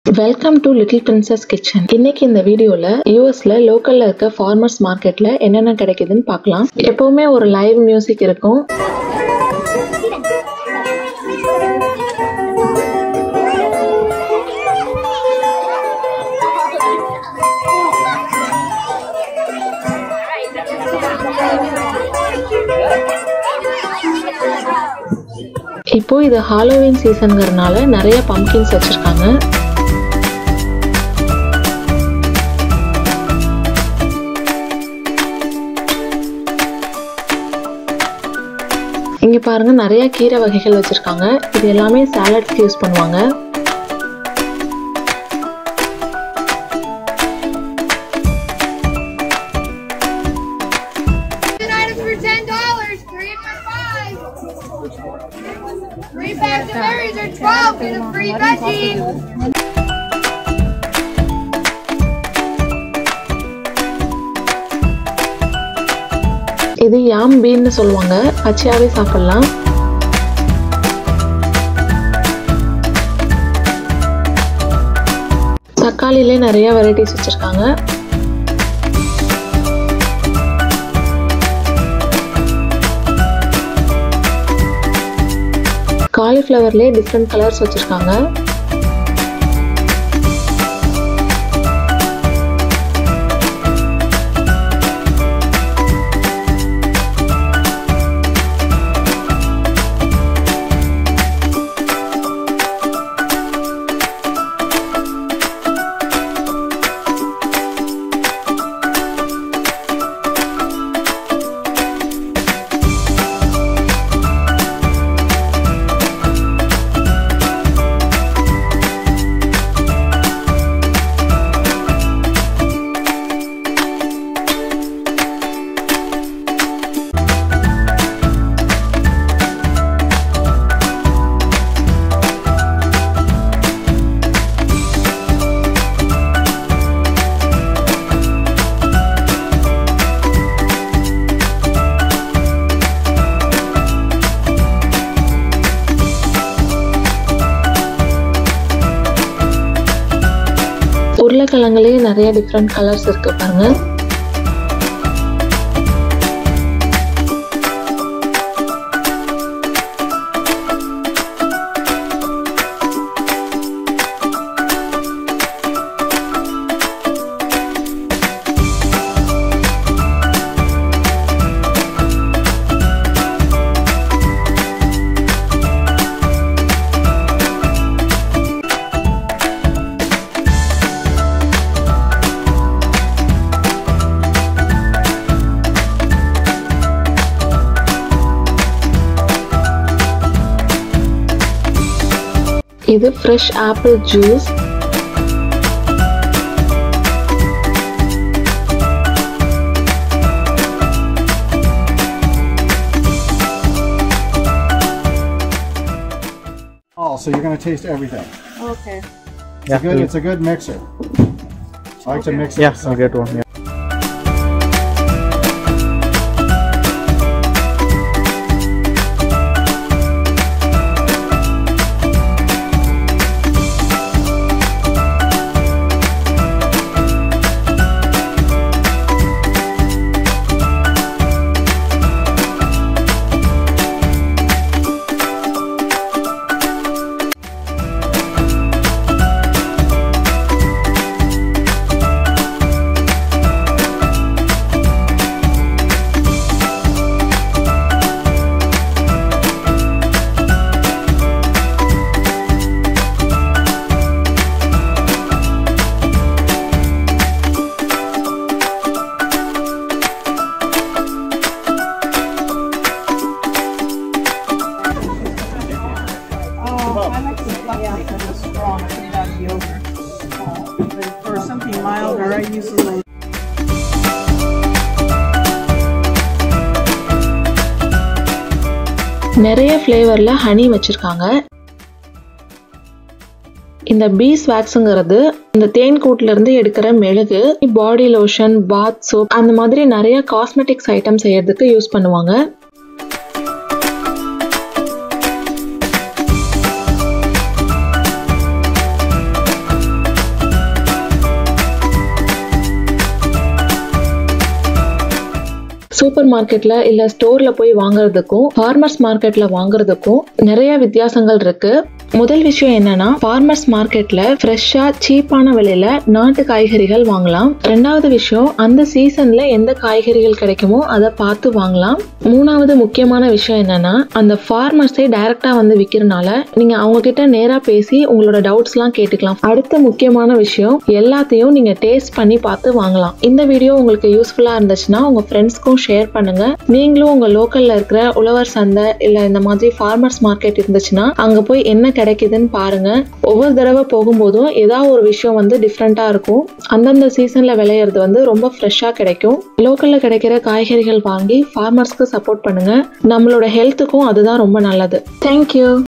Welcome to little princess kitchen இன்னைக்கு இந்த வீடியோல யூஎஸ்ல லோக்கல்ல இருக்க ஃபார்மர்ஸ் மார்க்கெட்ல என்னென்ன கிடைக்குதுன்னு பார்க்கலாம் எப்பவுமே ஒரு லைவ் மியூசிக் இருக்கும் இப்போ இது ஹாலோவின் சீசன்கிறதுனால நிறைய பம்கின்ஸ் வச்சிருக்காங்க இங்க பாருங்க நிறைய கீரை வகைகள் வச்சிருக்காங்க இது எல்லாமே சாலட்ஸ்க்கு யூஸ் பண்ணுவாங்க items for ten dollars. Three for five. Three bags of berries are twelve. Get a free veggie. இது யாம் பீன்னு சொல்லுவாங்க பச்சையாவே சாப்பிடலாம் தக்காளிலே நிறைய வெரைட்டிஸ் வச்சிருக்காங்க காலிஃப்ளவர்லேயே டிஃப்ரெண்ட் கலர்ஸ் வச்சிருக்காங்க உருளைக்கிழங்குலேயே நிறைய டிஃப்ரெண்ட் கலர்ஸ் இருக்கு பாருங்க இது fresh apple juice Oh, so you're gonna taste everything. Okay. It's Yeah, a good. please. It's a good mixer. I like to mix it. Yeah, with I'll something. get one. Yeah. Oh, I like the yeah, because it's strong. I put it on yogurt. Oh, but for something milder, I use a little. நிறைய ஃப்ளேவரில் honey வச்சுருக்காங்க இந்த piece வேக்ஸுங்கிறது இந்த தேன் கூட்டுல இருந்து எடுக்கிற மெழுகு body lotion பாத் soap அந்த மாதிரி நிறைய காஸ்மெட்டிக்ஸ் ஐட்டம் செய்யறதுக்கு யூஸ் பண்ணுவாங்க சூப்பர் மார்க்கெட்ல இல்ல ஸ்டோர்ல போய் வாங்குறதுக்கும் ஃபார்மர்ஸ் மார்க்கெட்ல வாங்குறதுக்கும் நிறைய வித்தியாசங்கள் இருக்கு முதல் விஷயம் என்னன்னா ஃபார்மர்ஸ் மார்க்கெட்ல ஃப்ரெஷ்ஷா சீப்பான விலையில நாட்டு காய்கறிகள் வாங்கலாம் ரெண்டாவது விஷயம் அந்த சீசன்ல எந்த காய்கறிகள் கிடைக்குமோ அதை பார்த்து வாங்கலாம் மூணாவது முக்கியமான விஷயம் என்னன்னா அந்த ஃபார்மர்ஸே டைரக்டா வந்து விற்கிறனால நீங்க அவங்க கிட்ட நேரா பேசி உங்களோட டவுட்ஸ் எல்லாம் கேட்டுக்கலாம் அடுத்த முக்கியமான விஷயம் எல்லாத்தையும் நீங்க டேஸ்ட் பண்ணி பார்த்து வாங்கலாம் இந்த வீடியோ உங்களுக்கு யூஸ்ஃபுல்லா இருந்துச்சுன்னா உங்க ஃப்ரெண்ட்ஸ்க்கும் ஷேர் பண்ணுங்க நீங்களும் உங்க லோக்கல்ல இருக்கிற உழவர் சந்தை இல்ல இந்த மாதிரி ஃபார்மர்ஸ் மார்க்கெட் இருந்துச்சுன்னா அங்க போய் என்ன கிடைக்குதுன்னு பாருங்க ஒவ்வொரு தடவை போகும்போதும் ஏதாவது ஒரு விஷயம் வந்து டிஃப்ரெண்டா இருக்கும் அந்தந்த சீசன்ல விளையிறது வந்து ரொம்ப ஃப்ரெஷ்ஷா கிடைக்கும் லோக்கல்ல கிடைக்கிற காய்கறிகள் வாங்கி ஃபார்மர்ஸ்க்கு சப்போர்ட் பண்ணுங்க நம்மளோட ஹெல்த்துக்கும் அதுதான் ரொம்ப நல்லது தேங்க்யூ